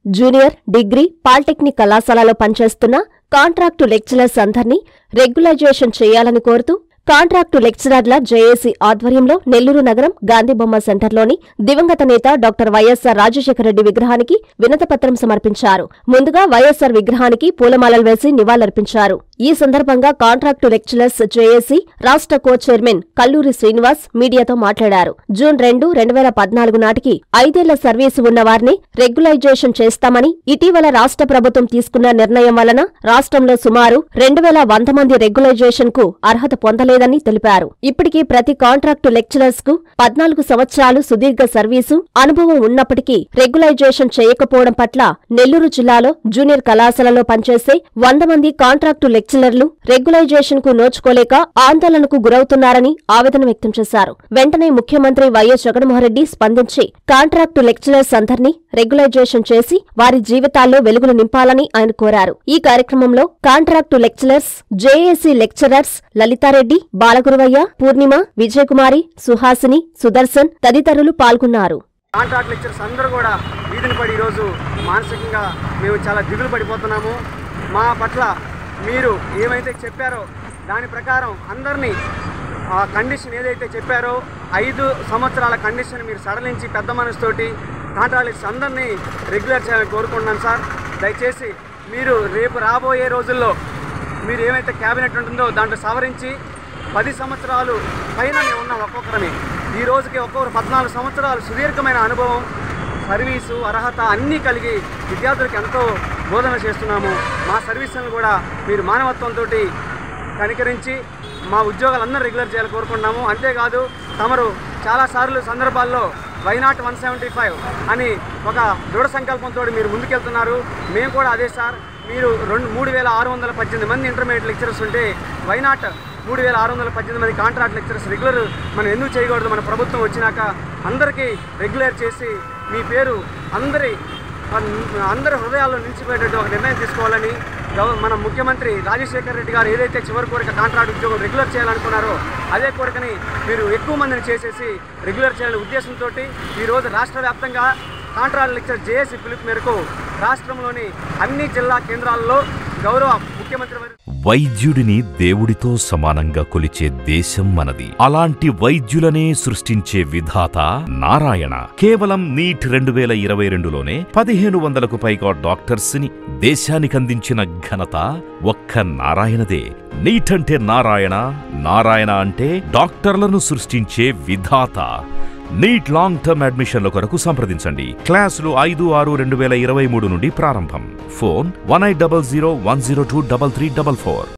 junior degree polytechnic కళాశాలలో పనిచేస్తున్న contract lecturers అందర్నీ రెగ్యులైజేషన్ చేయాలని కోరుతూ కాంట్రాక్టు లెక్చరర్ల జేఏసీ ఆధ్వర్యంలో నెల్లూరు నగరం గాంధీబొమ్మ సెంటర్లోని దివంగత నేత డాక్టర్ వైఎస్సార్ రాజశేఖర రెడ్డి విగ్రహానికి వినతపత్రం సమర్పించారు ముందుగా వైఎస్సార్ విగ్రహానికి పూలమాలలు వేసి నివాళులర్పించారు ఈ సందర్భంగా కాంట్రాక్టు లెక్చరర్స్ జేఏసీ రాష్ట్ర కో చైర్మన్ కల్లూరి శ్రీనివాస్ మీడియాతో మాట్లాడారు జూన్ రెండు రెండు వేల పద్నాలుగు నాటికి ఐదేళ్ల సర్వీసు ఉన్న వారిని రెగ్యులైజేషన్ చేస్తామని ఇటీవల రాష్ట్ర ప్రభుత్వం తీసుకున్న నిర్ణయం వలన రాష్ట్రంలో సుమారు రెండు వేల వంద మంది రెగ్యులైజేషన్ కు అర్హత పొందలేదని తెలిపారు ఇప్పటికీ ప్రతి కాంట్రాక్టు లెక్చరర్స్ కు పద్నాలుగు సంవత్సరాలు సుదీర్ఘ సర్వీసు అనుభవం ఉన్నప్పటికీ రెగ్యులైజేషన్ చేయకపోవడం పట్ల నెల్లూరు జిల్లాలో జూనియర్ కళాశాలలో పనిచేసే వంద మంది కాంట్రాక్టు లెక్చరర్లు రెగ్యులైజేషన్ కు నోచుకోలేక ఆందోళనకు గురవుతున్నారని ఆవేదన వ్యక్తం చేశారు వెంటనే ముఖ్యమంత్రి వైఎస్ జగన్మోహన్రెడ్డి స్పందించి కాంట్రాక్టు లెక్చరర్స్ అందరినీ రెగ్యులైజేషన్ చేసి వారి జీవితాల్లో వెలుగులు నింపాలని ఆయన కోరారు ఈ కార్యక్రమంలో contract lecturers JAC lecturers Lalitha Reddy Balaguruvaiah Purnima Vijaya Kumari Suhasini Sudarshan తదితరులు పాల్గొన్నారు కాంట్రాక్ట్ లెక్చర్స్ అందరూ కూడా వీధిని పడి ఈరోజు మానసికంగా మేము చాలా దిగులు పడిపోతున్నాము మా పట్ల మీరు ఏమైతే చెప్పారో దాని ప్రకారం అందరినీ ఆ కండిషన్ ఏదైతే చెప్పారో ఐదు సంవత్సరాల కండిషన్ మీరు సడలించి పెద్ద మనసుతోటి కాంట్రాక్ట్ లెక్చర్స్ అందరినీ రెగ్యులర్ చేయాలని కోరుకుంటున్నాను సార్ దయచేసి మీరు రేపు రాబోయే రోజుల్లో మీరు ఏమైతే క్యాబినెట్ ఉంటుందో దాంట్లో సవరించి పది సంవత్సరాలు పైన మేము ఉన్నాం ఒక్కొక్కరని ఈ రోజుకి ఒక్కొక్కరు పద్నాలుగు సంవత్సరాలు సుదీర్ఘమైన అనుభవం సర్వీసు అర్హత అన్నీ కలిగి విద్యార్థులకు ఎంతో బోధన చేస్తున్నాము మా సర్వీసులను కూడా మీరు మానవత్వంతో కనికరించి మా ఉద్యోగాలందరూ రెగ్యులర్ చేయాలని కోరుకుంటున్నాము అంతేకాదు తమరు చాలాసార్లు సందర్భాల్లో వైనాట్ వన్ సెవెంటీ ఫైవ్ అని ఒక దృఢ సంకల్పంతో మీరు ముందుకెళ్తున్నారు మేము కూడా అదే సార్ మీరు రెండు మూడు వేల ఆరు వందల పద్దెనిమిది మంది ఇంటర్మీడియట్ లెక్చరర్స్ ఉంటే వైనాట్ మూడు వేల ఆరు వందల పద్దెనిమిది మంది కాంట్రాక్ట్ లెక్చరర్స్ రెగ్యులర్ మనం ఎందుకు చేయకూడదు మన ప్రభుత్వం వచ్చినాక అందరికీ రెగ్యులర్ చేసి మీ పేరు అందరి అందరి హృదయాల్లో నిలిచిపోయేటట్టు ఒక నిర్ణయం తీసుకోవాలని గవ- మన ముఖ్యమంత్రి రాజశేఖర్ రెడ్డి గారు ఏదైతే చివరి కోరిక కాంట్రాక్ట్ ఉద్యోగం రెగ్యులర్ చేయాలనుకున్నారో అదే కోరికని మీరు ఎక్కువ మందిని చేసేసి రెగ్యులర్ చేయాలనే ఉద్దేశంతో ఈరోజు రాష్ట్ర వ్యాప్తంగా కాంట్రాక్ట్ లెక్చర్ జేఏసీ పిలుపు మేరకు రాష్ట్రంలోని అన్ని జిల్లా కేంద్రాల్లో గౌరవ ముఖ్యమంత్రి వారి వైద్యుడిని దేవుడితో సమానంగా కొలిచే దేశం మనది అలాంటి వైద్యులనే సృష్టించే విధాత నారాయణ కేవలం నీట్ రెండు వేల ఇరవై రెండులోనే పదిహేను వందలకు పైగా డాక్టర్స్ ని దేశానికందించిన ఘనత ఒక్క నారాయణదే నీట్ అంటే నారాయణ నారాయణ అంటే డాక్టర్లను సృష్టించే విధాత నీట్ లాంగ్ టర్మ్ అడ్మిషన్ల కొరకు సంప్రదించండి క్లాసులు ఐదు ఆరు రెండు వేల ఇరవై మూడు నుండి ప్రారంభం phone one eight double zero one zero two double three double four